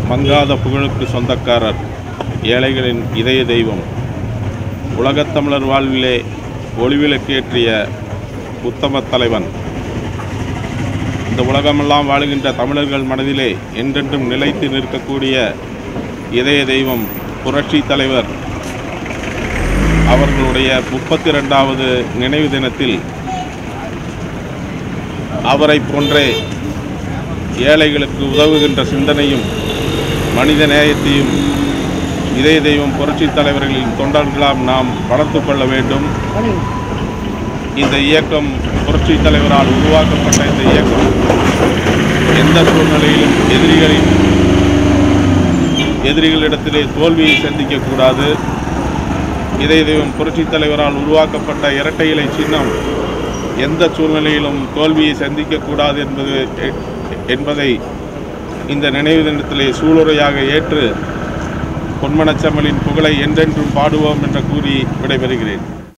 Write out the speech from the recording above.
மங்காத புகழுக்கு சொந்தக்காரர் ஏழைகளின் இதய தெய்வம் உலகத் தமிழர் வாழ்விலே ஒளிவிளக்கேற்றிய உத்தம தலைவன் இந்த உலகமெல்லாம் வாழுகின்ற தமிழர்கள் மனதிலே என்றென்றும் நிலைத்து நிற்கக்கூடிய இதய தெய்வம் புரட்சி தலைவர் அவர்களுடைய முப்பத்தி ரெண்டாவது நினைவு தினத்தில் அவரை போன்றே ஏழைகளுக்கு உதவுகின்ற சிந்தனையும் மனித நேயத்தையும் இதய தெய்வம் புரட்சி தலைவர்களின் தொண்டர்களாம் நாம் வளர்த்து கொள்ள வேண்டும் இந்த இயக்கம் புரட்சி தலைவரால் உருவாக்கப்பட்ட இந்த இயக்கம் எந்த சூழ்நிலையிலும் எதிரிகளின் எதிரிகளிடத்திலே தோல்வியை சந்திக்கக்கூடாது இதய தெய்வம் புரட்சி தலைவரால் உருவாக்கப்பட்ட இரட்டை இலை சின்னம் எந்த சூழ்நிலையிலும் தோல்வியை சந்திக்கக்கூடாது என்பது எ- என்பதை இந்த நினைவு தினத்திலே சூளுரையாக ஏற்று பொன்மனச்சம்மலின் புகழை என்றென்றும் பாடுவோம் என்று கூறி விடைபெறுகிறேன்